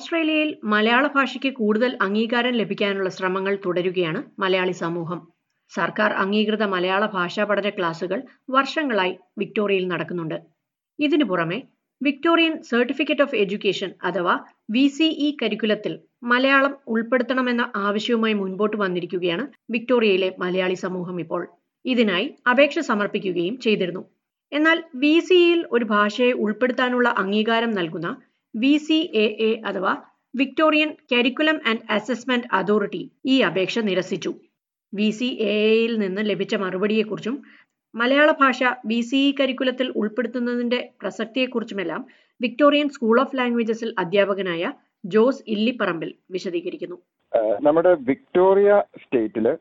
ഓസ്ട്രേലിയയിൽ മലയാള ഭാഷയ്ക്ക് കൂടുതൽ അംഗീകാരം ലഭിക്കാനുള്ള ശ്രമങ്ങൾ തുടരുകയാണ് മലയാളി സമൂഹം സർക്കാർ അംഗീകൃത മലയാള ഭാഷാ പഠന ക്ലാസുകൾ വർഷങ്ങളായി വിക്ടോറിയയിൽ നടക്കുന്നുണ്ട് ഇതിനു പുറമെ വിക്ടോറിയൻ സർട്ടിഫിക്കറ്റ് ഓഫ് എഡ്യൂക്കേഷൻ അഥവാ വി സി ഇ കരിക്കുലത്തിൽ മലയാളം ഉൾപ്പെടുത്തണമെന്ന ആവശ്യവുമായി മുൻപോട്ട് വന്നിരിക്കുകയാണ് വിക്ടോറിയയിലെ മലയാളി സമൂഹം ഇപ്പോൾ ഇതിനായി അപേക്ഷ സമർപ്പിക്കുകയും ചെയ്തിരുന്നു എന്നാൽ വി സിയിൽ ഒരു ഭാഷയെ ഉൾപ്പെടുത്താനുള്ള അംഗീകാരം നൽകുന്ന വി സി എ എ അഥവാ Victorian curriculum and assessment authority ഈ അപേക്ഷ നിരസിച്ചു വി സി എ എയിൽ നിന്ന് ലഭിച്ച മറുപടിയെക്കുറിച്ചും മലയാള ഭാഷ വി സി ഇ കരിക്കുലത്തിൽ ഉൾപ്പെടുത്തുന്നതിന്റെ പ്രസക്തിയെക്കുറിച്ചുമെല്ലാം വിക്ടോറിയൻ സ്കൂൾ ഓഫ് ലാംഗ്വേജസിൽ അധ്യാപകനായ ജോസ് ഇല്ലിപ്പറമ്പിൽ വിശദീകരിക്കുന്നു നമ്മുടെ വിക്ടോറിയ സ്റ്റേറ്റില്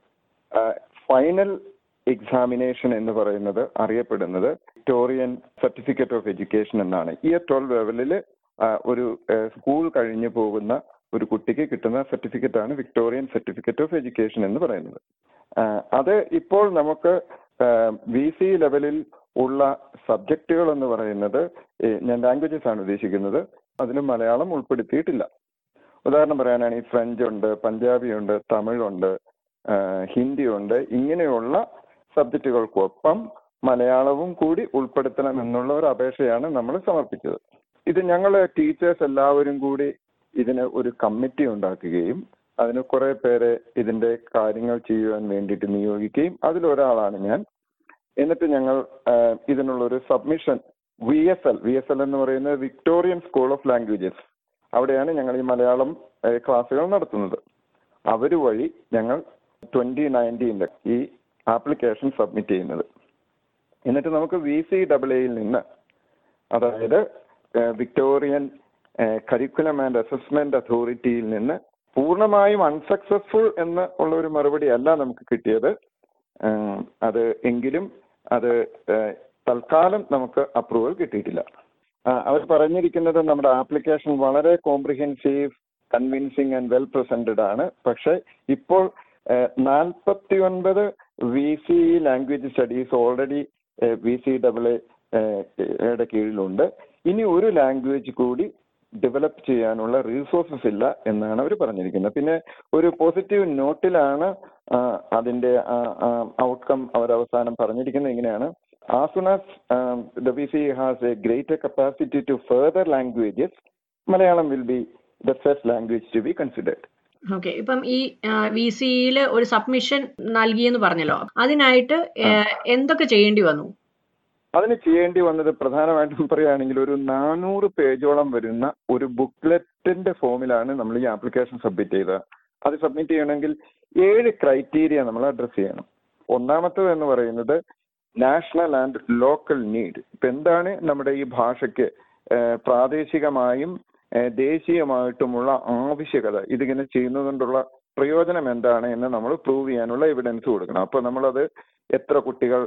ഫൈനൽ എക്സാമിനേഷൻ എന്ന് പറയുന്നത് അറിയപ്പെടുന്നത് വിക്ടോറിയൻ സർട്ടിഫിക്കറ്റ് ഓഫ് എഡ്യൂക്കേഷൻ എന്നാണ് ഇയർ ട്വൽവ് ലെവലിൽ ഒരു സ്കൂൾ കഴിഞ്ഞു പോകുന്ന ഒരു കുട്ടിക്ക് കിട്ടുന്ന സർട്ടിഫിക്കറ്റ് ആണ് വിക്ടോറിയൻ സർട്ടിഫിക്കറ്റ് ഓഫ് എഡ്യൂക്കേഷൻ എന്ന് പറയുന്നത് അത് ഇപ്പോൾ നമുക്ക് വി സി ലെവലിൽ ഉള്ള സബ്ജക്റ്റുകൾ എന്ന് പറയുന്നത് ഞാൻ ലാംഗ്വേജസ് ആണ് ഉദ്ദേശിക്കുന്നത് അതിൽ മലയാളം ഉൾപ്പെടുത്തിയിട്ടില്ല ഉദാഹരണം പറയാനാണെങ്കിൽ ഫ്രഞ്ച് ഉണ്ട് പഞ്ചാബി ഉണ്ട് തമിഴുണ്ട് ഹിന്ദി ഉണ്ട് ഇങ്ങനെയുള്ള സബ്ജക്റ്റുകൾക്കൊപ്പം മലയാളവും കൂടി ഉൾപ്പെടുത്തണം എന്നുള്ള ഒരു അപേക്ഷയാണ് നമ്മൾ സമർപ്പിച്ചത് ഇത് ഞങ്ങൾ ടീച്ചേഴ്സ് എല്ലാവരും കൂടി ഇതിന് ഒരു കമ്മിറ്റി ഉണ്ടാക്കുകയും അതിന് കുറെ പേരെ ഇതിന്റെ കാര്യങ്ങൾ ചെയ്യുവാൻ വേണ്ടിയിട്ട് നിയോഗിക്കുകയും അതിലൊരാളാണ് ഞാൻ എന്നിട്ട് ഞങ്ങൾ ഇതിനുള്ള ഒരു submission V S L V S L എന്ന് പറയുന്നത് വിക്ടോറിയൻ സ്കൂൾ ഓഫ് ലാംഗ്വേജസ് അവിടെയാണ് ഞങ്ങൾ ഈ മലയാളം ക്ലാസ്സുകൾ നടത്തുന്നത് അവർ വഴി ഞങ്ങൾ ട്വന്റി നയൻറ്റീനിൽ ഈ ആപ്ലിക്കേഷൻ സബ്മിറ്റ് ചെയ്യുന്നത് എന്നിട്ട് നമുക്ക് വി സി ഡബിൾ എയിൽ നിന്ന് അതായത് വിക്ടോറിയൻ കരിക്കുലം ആൻഡ് അസസ്മെന്റ് അതോറിറ്റിയിൽ നിന്ന് പൂർണ്ണമായും അൺസക്സസ്ഫുൾ എന്ന് ഉള്ള ഒരു മറുപടി അല്ല നമുക്ക് കിട്ടിയത് അത് എങ്കിലും അത് തൽക്കാലം നമുക്ക് അപ്രൂവൽ കിട്ടിയിട്ടില്ല അവർ പറഞ്ഞിരിക്കുന്നത് നമ്മുടെ ആപ്ലിക്കേഷൻ വളരെ comprehensive convincing and well presented ആണ് പക്ഷെ ഇപ്പോൾ നാൽപ്പത്തി ഒൻപത് V C language studies already V C double എയുടെ കീഴിലുണ്ട് ഇനി ഒരു ലാംഗ്വേജ് കൂടി ഡെവലപ്പ് ചെയ്യാനുള്ള റിസോഴ്സസ് ഇല്ല എന്നാണ് അവർ പറഞ്ഞിരിക്കുന്നത് പിന്നെ ഒരു പോസിറ്റീവ് നോട്ടിലാണ് അതിന്റെ ഔട്ട്കം അവർ അവസാനം പറഞ്ഞിരിക്കുന്നത് ഇങ്ങനെയാണ് as soon as the V C has a greater capacity to further languages Malayalam will be the first language to be considered okay ഇപ്പം ഈ വി സിയിൽ ഒരു സബ്മിഷൻ നൽകിയെന്ന് പറഞ്ഞല്ലോ അതിനായിട്ട് എന്തൊക്കെ ചെയ്യേണ്ടി വന്നു അതിന് ചെയ്യേണ്ടി വന്നത് പ്രധാനമായിട്ടും പറയുകയാണെങ്കിൽ ഒരു നാനൂറ് പേജോളം വരുന്ന ഒരു ബുക്ക്ലെറ്റിന്റെ ഫോമിലാണ് നമ്മൾ ഈ ആപ്ലിക്കേഷൻ സബ്മിറ്റ് ചെയ്തത് അത് സബ്മിറ്റ് ചെയ്യണമെങ്കിൽ ഏഴ് ക്രൈറ്റീരിയ നമ്മൾ അഡ്രസ് ചെയ്യണം ഒന്നാമത്തത് എന്ന് പറയുന്നത് നാഷണൽ ആൻഡ് ലോക്കൽ നീഡ് ഇപ്പൊ എന്താണ് നമ്മുടെ ഈ ഭാഷയ്ക്ക് പ്രാദേശികമായും ദേശീയമായിട്ടുമുള്ള ആവശ്യകത ഇതിങ്ങനെ ചെയ്യുന്നതുകൊണ്ടുള്ള പ്രയോജനം എന്താണ് എന്ന് നമ്മൾ പ്രൂവ് ചെയ്യാനുള്ള എവിഡൻസ് കൊടുക്കണം അപ്പൊ നമ്മളത് എത്ര കുട്ടികൾ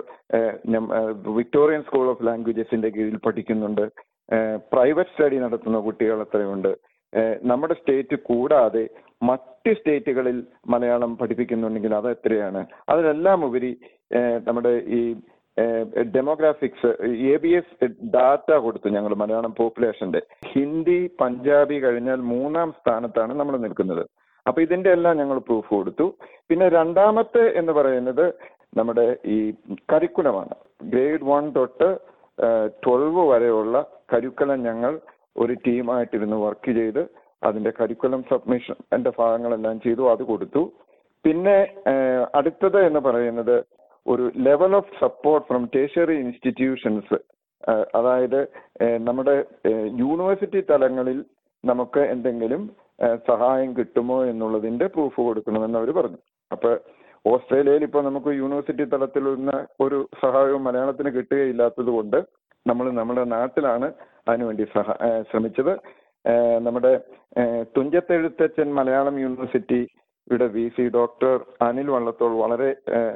വിക്ടോറിയൻ സ്കൂൾ ഓഫ് ലാംഗ്വേജസിന്റെ കീഴിൽ പഠിക്കുന്നുണ്ട് പ്രൈവറ്റ് സ്റ്റഡി നടത്തുന്ന കുട്ടികൾ എത്രയുണ്ട് നമ്മുടെ സ്റ്റേറ്റ് കൂടാതെ മറ്റ് സ്റ്റേറ്റുകളിൽ മലയാളം പഠിപ്പിക്കുന്നുണ്ടെങ്കിൽ അത് എത്രയാണ് അതിലെല്ലാം ഉപരി നമ്മുടെ ഈ demographics A B S data കൊടുത്തു ഞങ്ങൾ മലയാളം പോപ്പുലേഷന്റെ ഹിന്ദി പഞ്ചാബി കഴിഞ്ഞാൽ മൂന്നാം സ്ഥാനത്താണ് നമ്മൾ നിൽക്കുന്നത് അപ്പൊ ഇതിന്റെ എല്ലാം ഞങ്ങൾ പ്രൂഫ് കൊടുത്തു പിന്നെ രണ്ടാമത്തെ എന്ന് പറയുന്നത് നമ്മുടെ ഈ കരിക്കുലമാണ് ഗ്രേഡ് വൺ തൊട്ട് ട്വൽവ് വരെയുള്ള കരിക്കുലം ഞങ്ങൾ ഒരു ടീമായിട്ടിരുന്ന് വർക്ക് ചെയ്ത് അതിന്റെ കരിക്കുലം സബ്മിഷൻ എന്റെ ഭാഗങ്ങളെല്ലാം ചെയ്തു അത് കൊടുത്തു പിന്നെ അടുത്തത് എന്ന് പറയുന്നത് ഒരു level of support from tertiary institutions അതായത് നമ്മുടെ യൂണിവേഴ്സിറ്റി തലങ്ങളിൽ നമുക്ക് എന്തെങ്കിലും സഹായം കിട്ടുമോ എന്നുള്ളതിന്റെ പ്രൂഫ് കൊടുക്കണമെന്ന് അവർ പറഞ്ഞു അപ്പൊ ഓസ്ട്രേലിയയിൽ ഇപ്പോൾ നമുക്ക് യൂണിവേഴ്സിറ്റി തലത്തിൽ നിന്ന് ഒരു സഹായവും മലയാളത്തിന് കിട്ടുകയില്ലാത്തത് കൊണ്ട് നമ്മൾ നമ്മുടെ നാട്ടിലാണ് അതിനുവേണ്ടി സഹ ശ്രമിച്ചത് നമ്മുടെ തുഞ്ചത്തെഴുത്തച്ഛൻ മലയാളം യൂണിവേഴ്സിറ്റി ഇവിടെ V C doctor Anil Vallathol വളരെ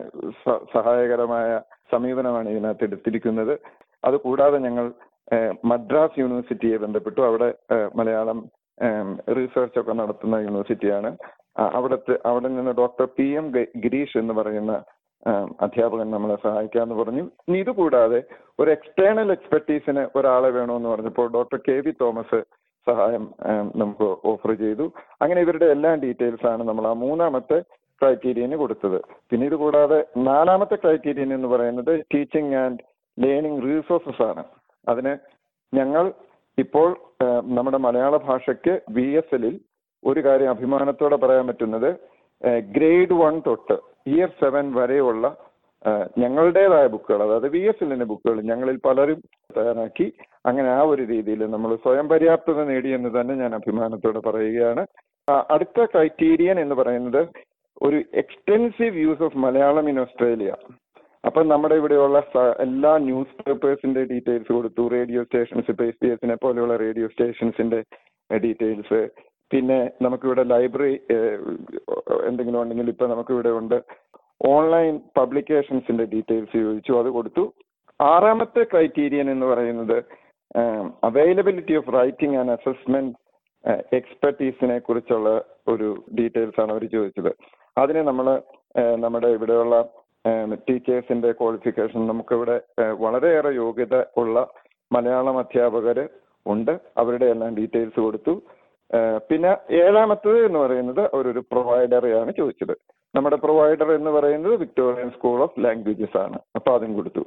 സഹായകരമായ സമീപനമാണ് ഇതിനകത്ത് എടുത്തിരിക്കുന്നത് അതുകൂടാതെ ഞങ്ങൾ മദ്രാസ് യൂണിവേഴ്സിറ്റിയെ ബന്ധപ്പെട്ടു അവിടെ മലയാളം റിസർച്ച് ഒക്കെ നടത്തുന്ന യൂണിവേഴ്സിറ്റിയാണ് അവിടുത്തെ അവിടെ നിന്ന് ഡോക്ടർ പി എം ഗിരീഷ് എന്ന് പറയുന്ന അധ്യാപകൻ നമ്മളെ സഹായിക്കാന്ന് പറഞ്ഞു ഇനി ഇത് കൂടാതെ ഒരു എക്സ്റ്റേണൽ എക്സ്പെർട്ടീസിന് ഒരാളെ വേണമെന്ന് പറഞ്ഞപ്പോൾ ഡോക്ടർ കെ വി തോമസ് സഹായം നമുക്ക് ഓഫർ ചെയ്തു അങ്ങനെ ഇവരുടെ എല്ലാ ഡീറ്റെയിൽസ് ആണ് നമ്മൾ ആ മൂന്നാമത്തെ ക്രൈറ്റീരിയന് കൊടുത്തത് പിന്നെ ഇത് കൂടാതെ നാലാമത്തെ ക്രൈറ്റീരിയൻ എന്ന് പറയുന്നത് ടീച്ചിങ് ആൻഡ് ലേണിംഗ് റിസോഴ്സസ് ആണ് അതിന് ഞങ്ങൾ ഇപ്പോൾ നമ്മുടെ മലയാള ഭാഷയ്ക്ക് വി എസ് എല്ലിൽ ഒരു കാര്യം അഭിമാനത്തോടെ പറയാൻ പറ്റുന്നത് ഗ്രേഡ് വൺ തൊട്ട് ഇയർ സെവൻ വരെയുള്ള ഞങ്ങളുടേതായ ബുക്കുകൾ അതായത് വി എസ് എല്ലിന്റെ ബുക്കുകൾ ഞങ്ങളിൽ പലരും തയ്യാറാക്കി അങ്ങനെ ആ ഒരു രീതിയിൽ നമ്മൾ സ്വയം പര്യാപ്തത നേടിയെന്ന് തന്നെ ഞാൻ അഭിമാനത്തോടെ പറയുകയാണ് അടുത്ത ക്രൈറ്റീരിയൻ എന്ന് പറയുന്നത് ഒരു extensive use of Malayalam in Australia അപ്പൊ നമ്മുടെ ഇവിടെയുള്ള എല്ലാ ന്യൂസ് പേപ്പേഴ്സിന്റെ ഡീറ്റെയിൽസ് കൊടുത്തു റേഡിയോ സ്റ്റേഷൻസ് ഇപ്പൊ എസ് ബി എസിനെ പോലെയുള്ള റേഡിയോ സ്റ്റേഷൻസിന്റെ ഡീറ്റെയിൽസ് പിന്നെ നമുക്കിവിടെ ലൈബ്രറി എന്തെങ്കിലും ഉണ്ടെങ്കിൽ ഇപ്പൊ നമുക്കിവിടെ ഉണ്ട് ഓൺലൈൻ പബ്ലിക്കേഷൻസിന്റെ ഡീറ്റെയിൽസ് ചോദിച്ചു അത് കൊടുത്തു ആറാമത്തെ ക്രൈറ്റീരിയൻ എന്ന് പറയുന്നത് availability of writing and assessment എക്സ്പെർട്ടീസിനെ കുറിച്ചുള്ള ഒരു ഡീറ്റെയിൽസ് ആണ് അവർ ചോദിച്ചത് അതിന് നമ്മൾ നമ്മുടെ ഇവിടെയുള്ള ടീച്ചേഴ്സിന്റെ ക്വാളിഫിക്കേഷൻ നമുക്കിവിടെ വളരെയേറെ യോഗ്യത ഉള്ള മലയാളം അധ്യാപകർ ഉണ്ട് അവരുടെ എല്ലാം ഡീറ്റെയിൽസ് കൊടുത്തു പിന്നെ ഏഴാമത്തത് എന്ന് പറയുന്നത് അവരൊരു പ്രൊവൈഡറെയാണ് ചോദിച്ചത് നമ്മുടെ പ്രൊവൈഡർ എന്ന് പറയുന്നത് വിക്ടോറിയൻ സ്കൂൾ ഓഫ് ലാംഗ്വേജസ് ആണ് അപ്പൊ അതും കൊടുത്തു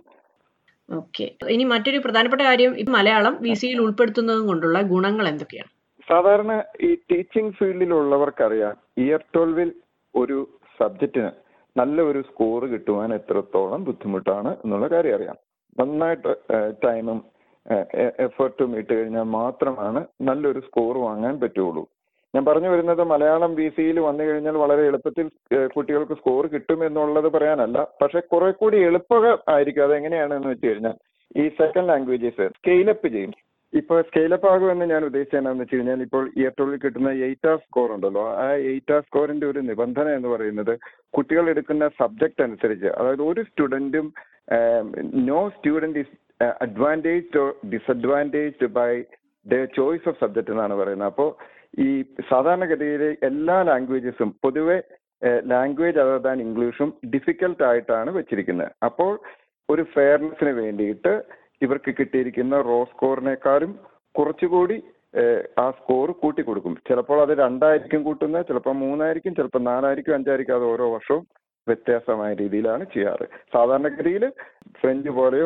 ഓക്കെ ഇനി മറ്റൊരു പ്രധാനപ്പെട്ട കാര്യം മലയാളം വി സിയിൽ ഉൾപ്പെടുത്തുന്നതും കൊണ്ടുള്ള ഗുണങ്ങൾ എന്തൊക്കെയാണ് സാധാരണ ഈ ടീച്ചിങ് ഫീൽഡിലുള്ളവർക്കറിയാം ഇയർ ട്വൽവിൽ ഒരു സബ്ജക്റ്റിന് നല്ല ഒരു സ്കോർ കിട്ടുവാൻ എത്രത്തോളം ബുദ്ധിമുട്ടാണ് എന്നുള്ള കാര്യം അറിയാം നന്നായിട്ട് ടൈമും എഫേർട്ടും ഇട്ട് കഴിഞ്ഞാൽ മാത്രമാണ് നല്ലൊരു സ്കോർ വാങ്ങാൻ പറ്റുള്ളൂ ഞാൻ പറഞ്ഞു വരുന്നത് മലയാളം ബി സിയിൽ വന്നു കഴിഞ്ഞാൽ വളരെ എളുപ്പത്തിൽ കുട്ടികൾക്ക് സ്കോർ കിട്ടും എന്നുള്ളത് പറയാനല്ല പക്ഷെ കുറെ കൂടി എളുപ്പ ആയിരിക്കും അത് എങ്ങനെയാണെന്ന് വെച്ച് കഴിഞ്ഞാൽ ഈ സെക്കൻഡ് ലാംഗ്വേജസ് സ്കെയിലപ്പ് ചെയ്യും ഇപ്പൊ സ്കെയിലപ്പ് ആകുമെന്ന് ഞാൻ ഉദ്ദേശിച്ചത് എന്താണെന്ന് വെച്ച് കഴിഞ്ഞാൽ ഇപ്പോൾ ഇയർ ട്വൽവിൽ കിട്ടുന്ന എയ്റ്റ് ആർ സ്കോർ ഉണ്ടല്ലോ ആ എയ്റ്റ് ആർ സ്കോറിന്റെ ഒരു നിബന്ധന എന്ന് പറയുന്നത് കുട്ടികൾ എടുക്കുന്ന സബ്ജക്ട് അനുസരിച്ച് അതായത് ഒരു സ്റ്റുഡന്റും no student is advantaged or disadvantaged by the choice of subject എന്നാണ് പറയുന്നത് അപ്പോൾ ഈ സാധാരണഗതിയിൽ എല്ലാ ലാംഗ്വേജസും പൊതുവെ ലാംഗ്വേജ് അതർ ദാൻ ഇംഗ്ലീഷും ഡിഫിക്കൽട്ട് ആയിട്ടാണ് വെച്ചിരിക്കുന്നത് അപ്പോൾ ഒരു ഫെയർനെസ്സിന് വേണ്ടിയിട്ട് ഇവർക്ക് കിട്ടിയിരിക്കുന്ന റോ സ്കോറിനേക്കാളും കുറച്ചുകൂടി ആ സ്കോർ കൂട്ടി കൊടുക്കും ചിലപ്പോൾ അത് രണ്ടായിരിക്കും കൂട്ടുന്നത് ചിലപ്പോൾ മൂന്നായിരിക്കും ചിലപ്പോൾ നാലായിരിക്കും അഞ്ചായിരിക്കും അത് ഓരോ വർഷവും വ്യത്യാസമായ രീതിയിലാണ് ചെയ്യാറ് സാധാരണഗതിയിൽ ഫ്രഞ്ച് പോലെയോ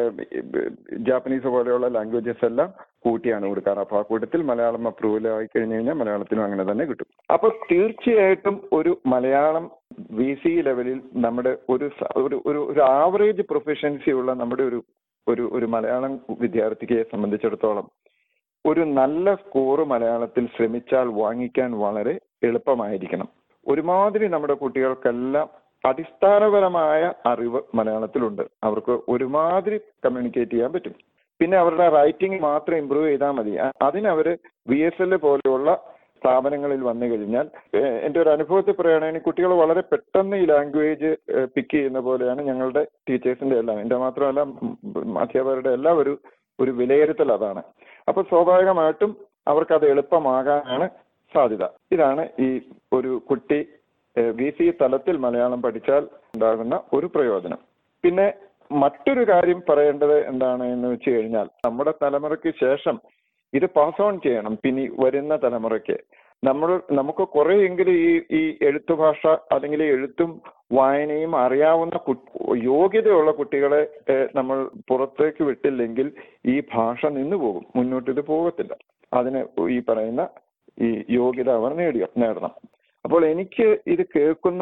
ജാപ്പനീസ് പോലെയുള്ള ലാംഗ്വേജസ് എല്ലാം കൂട്ടിയാണ് കൊടുക്കാറ് അപ്പൊ ആ കൂട്ടത്തിൽ മലയാളം അപ്രൂവൽ ആയി കഴിഞ്ഞു കഴിഞ്ഞാൽ മലയാളത്തിനും അങ്ങനെ തന്നെ കിട്ടും അപ്പൊ തീർച്ചയായിട്ടും ഒരു മലയാളം വി സി ലെവലിൽ നമ്മുടെ ഒരു ഒരു ഒരു ആവറേജ് പ്രൊഫഷൻസി ഉള്ള നമ്മുടെ ഒരു ഒരു ഒരു മലയാളം വിദ്യാർത്ഥിയെ സംബന്ധിച്ചിടത്തോളം ഒരു നല്ല സ്കോർ മലയാളത്തിൽ ശ്രമിച്ചാൽ വാങ്ങിക്കാൻ വളരെ എളുപ്പമായിരിക്കണം ഒരുമാതിരി നമ്മുടെ കുട്ടികൾക്കെല്ലാം അടിസ്ഥാനപരമായ അറിവ് മലയാളത്തിലുണ്ട് അവർക്ക് ഒരുമാതിരി കമ്മ്യൂണിക്കേറ്റ് ചെയ്യാൻ പറ്റും പിന്നെ അവരുടെ റൈറ്റിംഗ് മാത്രം ഇമ്പ്രൂവ് ചെയ്താൽ മതി അതിനവര് വി എസ് എൽ പോലെയുള്ള സ്ഥാപനങ്ങളിൽ വന്നു കഴിഞ്ഞാൽ എൻ്റെ ഒരു അനുഭവത്തിൽ പറയുകയാണെങ്കിൽ കുട്ടികൾ വളരെ പെട്ടെന്ന് ഈ ലാംഗ്വേജ് പിക്ക് ചെയ്യുന്ന പോലെയാണ് ഞങ്ങളുടെ ടീച്ചേഴ്സിന്റെ എല്ലാം എൻ്റെ മാത്രമല്ല അധ്യാപകരുടെ എല്ലാം ഒരു ഒരു വിലയിരുത്തൽ അതാണ് അപ്പൊ സ്വാഭാവികമായിട്ടും അവർക്കത് എളുപ്പമാകാനാണ് സാധ്യത ഇതാണ് ഈ ഒരു കുട്ടി വി സി തലത്തിൽ മലയാളം പഠിച്ചാൽ ഉണ്ടാകുന്ന ഒരു പ്രയോജനം പിന്നെ മറ്റൊരു കാര്യം പറയേണ്ടത് എന്താണ് എന്ന് വെച്ച് കഴിഞ്ഞാൽ നമ്മുടെ തലമുറയ്ക്ക് ശേഷം ഇത് പാസ് ഓൺ ചെയ്യണം പിന്നെ വരുന്ന തലമുറയ്ക്ക് നമ്മൾ നമുക്ക് കുറെയെങ്കിലും ഈ ഈ എഴുത്തു ഭാഷ അല്ലെങ്കിൽ എഴുത്തും വായനയും അറിയാവുന്ന യോഗ്യതയുള്ള കുട്ടികളെ നമ്മൾ പുറത്തേക്ക് വിട്ടില്ലെങ്കിൽ ഈ ഭാഷ നിന്നു പോകും മുന്നോട്ട് ഇത് പോകത്തില്ല അതിന് ഈ പറയുന്ന ഈ യോഗ്യത അവർ നേടിയ നേടണം അപ്പോൾ എനിക്ക് ഇത് കേൾക്കുന്ന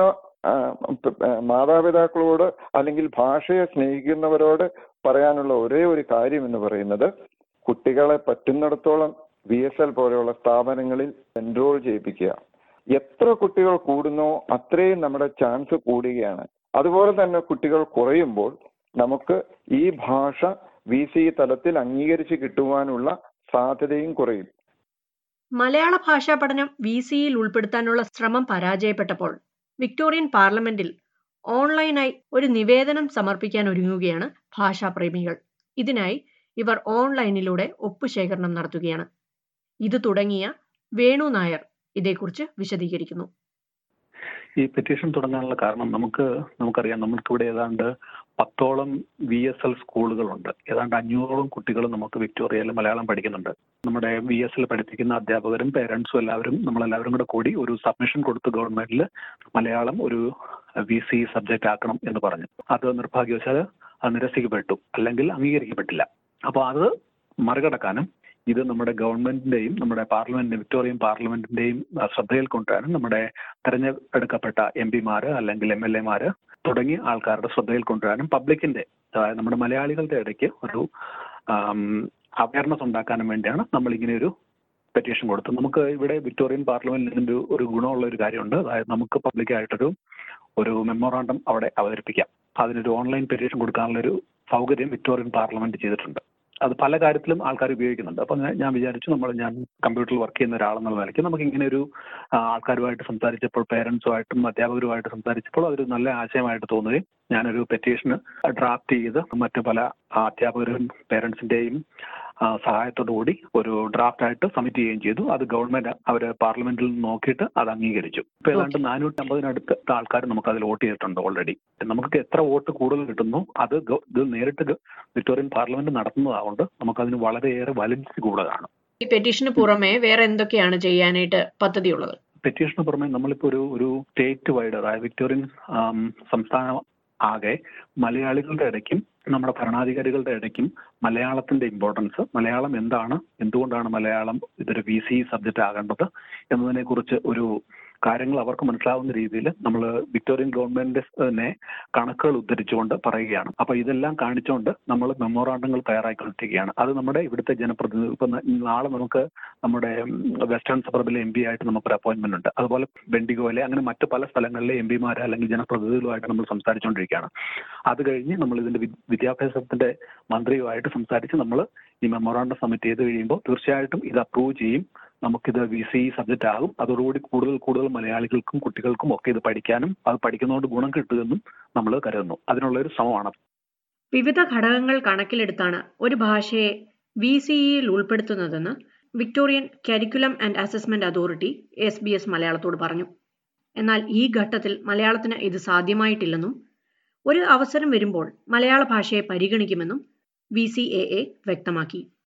മാതാപിതാക്കളോട് അല്ലെങ്കിൽ ഭാഷയെ സ്നേഹിക്കുന്നവരോട് പറയാനുള്ള ഒരേ ഒരു കാര്യം എന്ന് പറയുന്നത് കുട്ടികളെ പറ്റുന്നിടത്തോളം വി എസ് എൽ പോലെയുള്ള സ്ഥാപനങ്ങളിൽ എൻറോൾ ചെയ്യിപ്പിക്കുക എത്ര കുട്ടികൾ കൂടുന്നോ അത്രയും നമ്മുടെ ചാൻസ് കൂടുകയാണ് അതുപോലെ തന്നെ കുട്ടികൾ കുറയുമ്പോൾ നമുക്ക് ഈ ഭാഷ വി സി തലത്തിൽ അംഗീകരിച്ച് കിട്ടുവാനുള്ള സാധ്യതയും കുറയും മലയാള ഭാഷാ പഠനം വി സിയിൽ ഉൾപ്പെടുത്താനുള്ള ശ്രമം പരാജയപ്പെട്ടപ്പോൾ വിക്ടോറിയൻ പാർലമെന്റിൽ ഓൺലൈനായി ഒരു നിവേദനം സമർപ്പിക്കാൻ ഒരുങ്ങുകയാണ് ഭാഷാപ്രേമികൾ ഇതിനായി ഇവർ ഓൺലൈനിലൂടെ ഒപ്പുശേഖരണം നടത്തുകയാണ് ഇത് തുടങ്ങിയ വേണു നായർ ഇതേക്കുറിച്ച് വിശദീകരിക്കുന്നു ഈ പെറ്റീഷൻ തുടങ്ങാനുള്ള കാരണം നമുക്ക് നമുക്കറിയാം നമുക്കിവിടെ ഏതാണ്ട് പത്തോളം വി എസ് എൽ സ്കൂളുകളുണ്ട് ഏതാണ്ട് അഞ്ഞൂറോളം കുട്ടികൾ നമുക്ക് വിക്ടോറിയയിൽ മലയാളം പഠിക്കുന്നുണ്ട് നമ്മുടെ വി എസ് എൽ പഠിപ്പിക്കുന്ന അധ്യാപകരും പേരൻസും എല്ലാവരും നമ്മളെല്ലാവരും കൂടെ കൂടി ഒരു സബ്മിഷൻ കൊടുത്തു ഗവൺമെന്റിൽ മലയാളം ഒരു വി സി സബ്ജക്റ്റ് ആക്കണം എന്ന് പറഞ്ഞു അത് നിർഭാഗ്യവശാൽ അത് നിരസിക്കപ്പെട്ടു അല്ലെങ്കിൽ അംഗീകരിക്കപ്പെട്ടില്ല അപ്പോൾ അത് മറികടക്കാനും ഇത് നമ്മുടെ ഗവൺമെന്റിന്റെയും നമ്മുടെ പാർലമെന്റ് വിക്ടോറിയൻ പാർലമെന്റിന്റെയും ശ്രദ്ധയിൽ കൊണ്ടുവരാനും നമ്മുടെ തെരഞ്ഞെടുക്കപ്പെട്ട എം പിമാര് അല്ലെങ്കിൽ എം എൽ എമാര് തുടങ്ങിയ ആൾക്കാരുടെ ശ്രദ്ധയിൽ കൊണ്ടുവരാനും പബ്ലിക്കിന്റെ അതായത് നമ്മുടെ മലയാളികളുടെ ഇടയ്ക്ക് ഒരു അവയർനെസ് ഉണ്ടാക്കാനും വേണ്ടിയാണ് നമ്മൾ ഇങ്ങനെ ഒരു പെറ്റീഷൻ കൊടുത്തത് നമുക്ക് ഇവിടെ വിക്ടോറിയൻ പാർലമെന്റിന്റെ ഒരു ഗുണമുള്ള ഒരു കാര്യമുണ്ട് അതായത് നമുക്ക് പബ്ലിക്കായിട്ടൊരു ഒരു മെമ്മോറാണ്ടം അവിടെ അവതരിപ്പിക്കാം അതിനൊരു ഓൺലൈൻ പെറ്റീഷൻ കൊടുക്കാനുള്ള ഒരു സൗകര്യം വിക്ടോറിയൻ പാർലമെന്റ് ചെയ്തിട്ടുണ്ട് അത് പല കാര്യത്തിലും ആൾക്കാർ ഉപയോഗിക്കുന്നുണ്ട് അപ്പം ഞാൻ വിചാരിച്ചു നമ്മൾ ഞാൻ കമ്പ്യൂട്ടറിൽ വർക്ക് ചെയ്യുന്ന ഒരാളെന്നുള്ള നിലയ്ക്ക് നമുക്ക് ഇങ്ങനെ ഒരു ആൾക്കാരുമായിട്ട് സംസാരിച്ചപ്പോൾ പേരൻസുമായിട്ടും അധ്യാപകരുമായിട്ട് സംസാരിച്ചപ്പോൾ അതൊരു നല്ല ആശയമായിട്ട് തോന്നുകയും ഞാനൊരു പെറ്റീഷന് ഡ്രാഫ്റ്റ് ചെയ്ത് മറ്റു പല അധ്യാപകരും പേരൻസിന്റെയും സഹായത്തോടുകൂടി ഒരു ഡ്രാഫ്റ്റ് ആയിട്ട് സബ്മിറ്റ് ചെയ്യുകയും ചെയ്തു അത് ഗവൺമെന്റ് അവർ പാർലമെന്റിൽ നോക്കിയിട്ട് അത് അംഗീകരിച്ചു ഇപ്പൊ ഏതാണ്ട് നാനൂറ്റി അമ്പതിനടുത്ത് ആൾക്കാർ നമുക്ക് അതിൽ വോട്ട് ചെയ്തിട്ടുണ്ട് ഓൾറെഡി നമുക്ക് എത്ര വോട്ട് കൂടുതൽ കിട്ടുന്നു അത് ഇത് നേരിട്ട് വിക്ടോറിയൻ പാർലമെന്റ് നടത്തുന്നതാകൊണ്ട് നമുക്ക് അതിന് വളരെയേറെ വാലിഡിറ്റി കൂടുതലാണ് ഈ പെറ്റീഷന് പുറമെ വേറെ എന്തൊക്കെയാണ് ചെയ്യാനായിട്ട് പദ്ധതിയുള്ളത് പെറ്റീഷന് പുറമെ നമ്മളിപ്പോ ഒരു ഒരു സ്റ്റേറ്റ് വൈഡ് അതായത് വിക്ടോറിയൻ സംസ്ഥാന ആകെ മലയാളികളുടെ ഇടയ്ക്കും നമ്മുടെ ഭരണാധികാരികളുടെ ഇടയ്ക്കും മലയാളത്തിന്റെ ഇമ്പോർട്ടൻസ് മലയാളം എന്താണ് എന്തുകൊണ്ടാണ് മലയാളം ഇതൊരു വി സി സബ്ജക്റ്റ് ആകേണ്ടത് എന്നതിനെ കുറിച്ച് ഒരു കാര്യങ്ങൾ അവർക്ക് മനസ്സിലാവുന്ന രീതിയിൽ നമ്മൾ വിക്ടോറിയൻ ഗവൺമെന്റ് തന്നെ കണക്കുകൾ ഉദ്ധരിച്ചുകൊണ്ട് പറയുകയാണ് അപ്പൊ ഇതെല്ലാം കാണിച്ചുകൊണ്ട് നമ്മൾ മെമ്മോറാണ്ടങ്ങൾ തയ്യാറാക്കിക്കൊണ്ടിരിക്കുകയാണ് അത് നമ്മുടെ ഇവിടുത്തെ ജനപ്രതിനിധി ഇപ്പൊ നാളെ നമുക്ക് നമ്മുടെ വെസ്റ്റേൺ സബർബിലെ എം പി ആയിട്ട് നമുക്കൊരു അപ്പോയിന്റ്മെന്റ് ഉണ്ട് അതുപോലെ ബെൻഡിഗോയിലെ അങ്ങനെ മറ്റു പല സ്ഥലങ്ങളിലെ എം പിമാരെ അല്ലെങ്കിൽ ജനപ്രതിനിധികളുമായിട്ട് നമ്മൾ സംസാരിച്ചുകൊണ്ടിരിക്കുകയാണ് അത് കഴിഞ്ഞ് നമ്മൾ ഇതിന്റെ വിദ്യാഭ്യാസത്തിന്റെ മന്ത്രിയുമായിട്ട് സംസാരിച്ച് നമ്മൾ ഈ മെമ്മോറാണ്ടം സബ്മിറ്റ് ചെയ്ത് കഴിയുമ്പോൾ തീർച്ചയായിട്ടും ഇത് അപ്രൂവ് ചെയ്യും നമുക്കിത് വി സി സബ്ജക്റ്റ് ആകും അതോടുകൂടി കൂടുതൽ കൂടുതൽ മലയാളികൾക്കും കുട്ടികൾക്കും ഒക്കെ ഇത് പഠിക്കാനും അത് പഠിക്കുന്നതുകൊണ്ട് ഗുണം കിട്ടുമെന്നും നമ്മൾ കരുതുന്നു അതിനുള്ള ഒരു ശ്രമമാണ് വിവിധ ഘടകങ്ങൾ കണക്കിലെടുത്താണ് ഒരു ഭാഷയെ വി സിഇയിൽ ഉൾപ്പെടുത്തുന്നതെന്ന് Victorian curriculum and assessment authority S B S മലയാളത്തോട് പറഞ്ഞു എന്നാൽ ഈ ഘട്ടത്തിൽ മലയാളത്തിന് ഇത് സാധ്യമായിട്ടില്ലെന്നും ഒരു അവസരം വരുമ്പോൾ മലയാള ഭാഷയെ പരിഗണിക്കുമെന്നും വി സി എ എ വ്യക്തമാക്കി